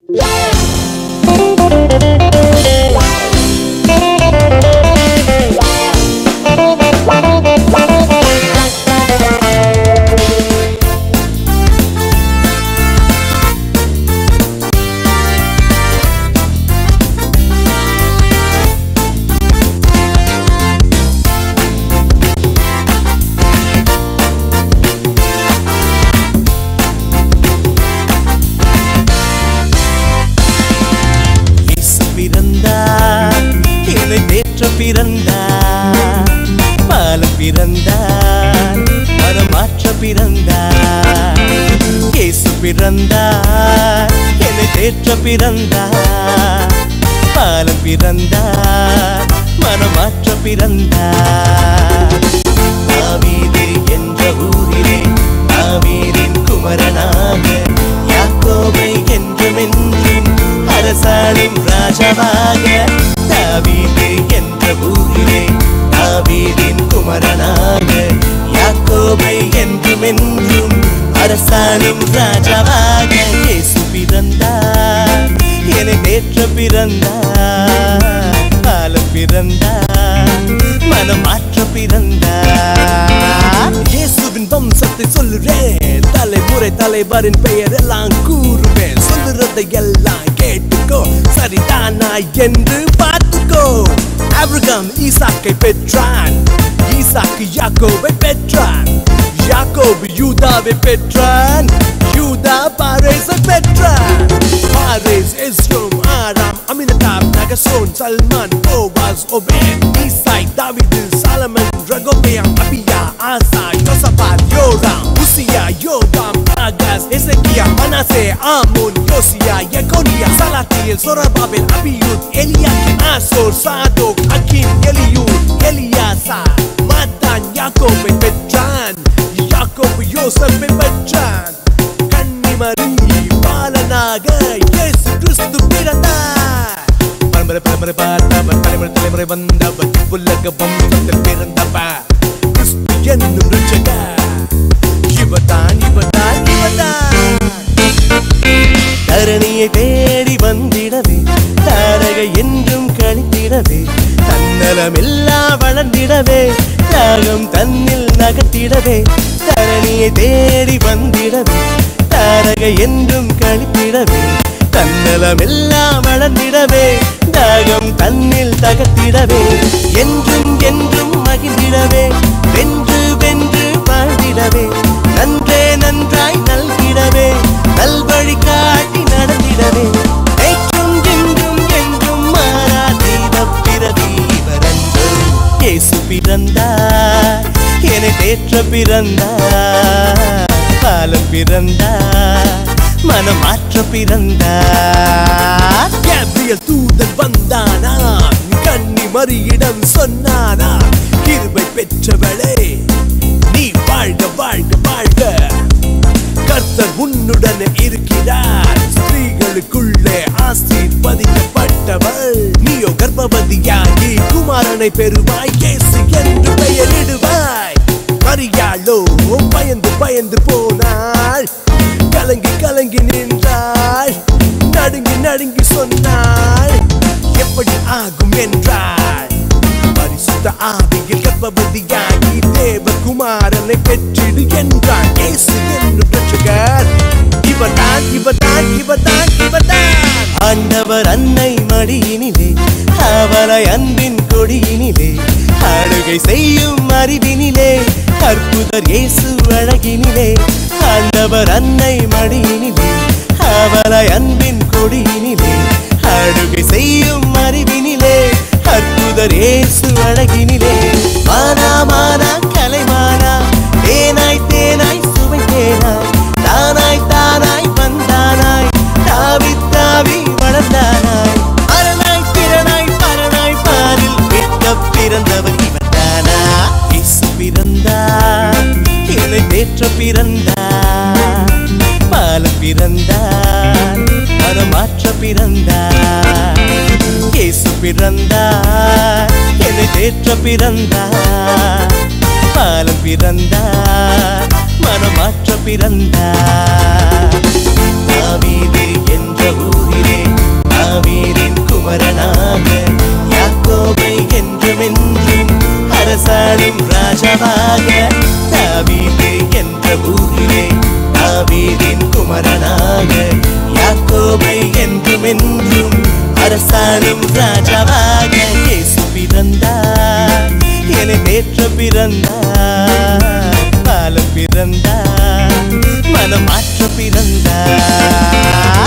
இயேசு பிறந்தார் என்னை தேற்ற பிறந்தார் பாலம் பிறந்தார் மனமாற்ற பிறந்தார் இயேசு பிறந்தார் என்னை தேற்ற பிறந்தார் பாலம் பிறந்தார் மனமாற்ற பிறந்தார் தாவீது என்ற ஊரிலே தாவீரின் குமரனாக யாக்கோபை என்றுமென்றும் அரசாளும் ராஜாவாக தாவீது என்ற ஊரிலே தாவீதின் குமரனாக யாக்கோபை என்றுமென்றும் அரசாளும் ராஜாவாக இயேசு பிறந்தார் என்னை தேற்ற பிறந்தார் காலம் பிறந்தார் மனம் மாற்ற பிறந்தார் இயேசுவின் வம்சத்தை சொல்லுறேன் தலைமுறை தலைவரின் பெயர் எல்லாம் கூறுவேன் சொல்லுறதை எல்லாம் கேட்டுக்கோ சரிதானா என்று பார்த்துக்கோ ஆபிரகாம் ஈசாக்கை பெற்றான் ஈசாக்கு யாக்கோவை பெற்றான் யாக்கோபு யூதாவை பெற்றான் யூதா பாரேஸை பெற்றான் Perez Esrom Aram Aminadab Nahshon Salmon Boaz ஒபேன் ஈசாய் தாவிது சாலமன் ரகோபேயாம் அபியா ஆசா யோசபாத் யோராம் உசியா யோபாம் ஆகாஸ் எசேக்கியா மனாசே ஆமோன் யோசியா எகோனியா சலாத்தியல் சொரபாபேல் அபியூத் எலியாக்கிம் ஆசோர் சாதோக் அக்கிம் எலியூர் எலியாசா மாத்தான் யாக்கோபை பெற்றான் யாக்கோபு யோசப்பை பெற்றான் கன்னிமரி பாலனாக இயேசு கிறிஸ்து பிறந்தார் பரம்பரை பரம்பரை பார்த்தவர் தலைமுறை தலைமுறை வந்தவர் உலக வம்சத்தில் பிறந்தவர் கிறிஸ்து என்னும் ரட்சகர் இவர்தான் இவர்தான் இவர்தான் தரணியை தேடி வந்திடவே தாரகை என்றும் கழித்திடவே தன்னலமெல்லாம் வளர்ந்திடவே தியாகம் தன்னில் நகர்த்திடவே தரணியை தேடி வந்திடவே தாரகை என்றும் கழித்திடவே தன்னலமெல்லாம் வளர்ந்திடவே தாகம் தன்னில் தகர்த்திடவே என்றும் என்றும் மகிழ்ந்திடவே வென்று வென்று வாழ்ந்திடவே நன்றே நன்றாய் நல்கிடவே நல்வழி காட்டி நடந்திடவே நேற்றும் இன்றும் என்றும் மாறாதீத பிறவி இவரன்றோ இயேசு பிறந்தார் என்னை தேற்ற பிறந்தார் காலம் பிறந்தார் மனம் மாற்ற பிறந்தார் கேப்ரியல் தூதன் வந்தானா கன்னி மரியிடம் சொன்னானா கிருபை பெற்றவளே நீ வாழ்க வாழ்க வாழ்க கர்த்தர் உன்னுடன் இருக்கிறார் ஸ்திரீகளுக்குள்ளே ஆசீர்வதிக்கப்பட்டவள் நீயோ கர்ப்பவதியாகி குமாரனை பெறுவாய் இயேசு என்று பெயரிடுவாய் மரியாளோ பயந்து பயந்து போனாள் கலங்கி கலங்கி நின்றாள் நடுங்கி நடுங்கி சொன்னாள் எப்படி ஆகும் என்றாள் பரிசுத்த ஆவியில் கர்ப்பவதியாகி தேவகுமாரனை பெற்றிடு என்றான் இயேசு என்னும் ரட்சகர் இவர்தான் இவர்தான் இவர்தான் இவர்தான் ஆண்டவர் அன்னை மடியினிலே அவளை அன்பின் கொடியினிலே ஆளுகை செய்யும் அறிவினிலே அற்புதர் இயேசு அழகினிலே ஆண்டவர் அன்னை மடியினிலே அவளை அன்பின் கொடியினிலே ஆளுகை செய்யும் அறிவினிலே அற்புதர் இயேசு அழகினிலே மானா மானா கலைமானா தேனாய் தேனாய் சுவை தேனாய் தானாய் தானாய் வந்தானாய் தாவி தாவி வளர்ந்தானாய் அரணாய் திறனாய் பரனாய் பாரில் மீட்க பிறந்தவர் இவர்தானா இயேசு பிறந்தார் என்னை தேற்ற பிறந்தார் பாலம் பிறந்தார் மனமாற்ற பிறந்தார் இயேசு பிறந்தார் என்னை தேற்ற பிறந்தார் பாலம் பிறந்தார் மனமாற்ற பிறந்தார் தாவீது என்ற ஊரில் ராஜாவாக தாவீது என்ற ஊரிலே தாவீதின் குமரனாக யாக்கோபை என்றும் என்றும் அரசாளும் ராஜாவாக இயேசு பிறந்தார் என நேற்று பிறந்தார் பாலம் பிறந்தார் மனம் மாற்ற பிறந்தார்